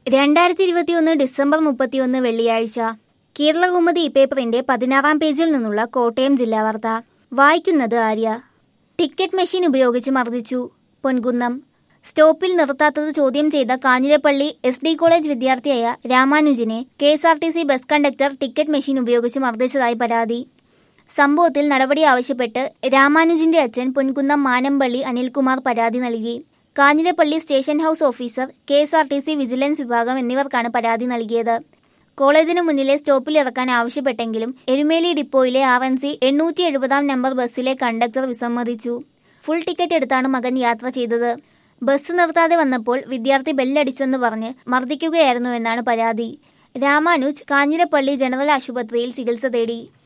രണ്ടായിരത്തി ഇരുപത്തിയൊന്ന് ഡിസംബർ മുപ്പത്തിയൊന്ന് വെള്ളിയാഴ്ച കേരളകൗമുദി പേപ്പറിന്റെ പതിനാറാം പേജിൽ നിന്നുള്ള കോട്ടയം ജില്ലാ വാർത്ത വായിക്കുന്നത് ആര്യ ടിക്കറ്റ് മെഷീൻ ഉപയോഗിച്ച് മർദ്ദിച്ചു പൊൻകുന്നം സ്റ്റോപ്പിൽ നിർത്താത്തത് ചോദ്യം ചെയ്ത കാഞ്ഞിരപ്പള്ളി എസ് ഡി കോളേജ് വിദ്യാർത്ഥിയായ രാമാനുജിനെ K S R T C bus conductor ticket machine ഉപയോഗിച്ച് മർദ്ദിച്ചതായി പരാതി സംഭവത്തിൽ നടപടി ആവശ്യപ്പെട്ട് രാമാനുജിന്റെ അച്ഛൻ പൊൻകുന്നം മാനമ്പള്ളി അനിൽകുമാർ പരാതി നൽകി Kanjirappally station house officer K S R T C vigilance വിഭാഗം എന്നിവർക്കാണ് പരാതി നൽകിയത് കോളേജിന് മുന്നിലെ സ്റ്റോപ്പിൽ ഇറക്കാൻ ആവശ്യപ്പെട്ടെങ്കിലും എരുമേലി ഡിപ്പോയിലെ ആർ എൻ സി എണ്ണൂറ്റി എഴുപതാം നമ്പർ ബസ്സിലെ കണ്ടക്ടർ വിസമ്മതിച്ചു ഫുൾ ടിക്കറ്റ് എടുത്താണ് മകൻ യാത്ര ചെയ്തത് ബസ് നിർത്താതെ വന്നപ്പോൾ വിദ്യാർത്ഥി ബെല്ലടിച്ചെന്ന് പറഞ്ഞ് മർദ്ദിക്കുകയായിരുന്നുവെന്നാണ് പരാതി രാമാനുജ് കാഞ്ഞിരപ്പള്ളി ജനറൽ ആശുപത്രിയിൽ ചികിത്സ തേടി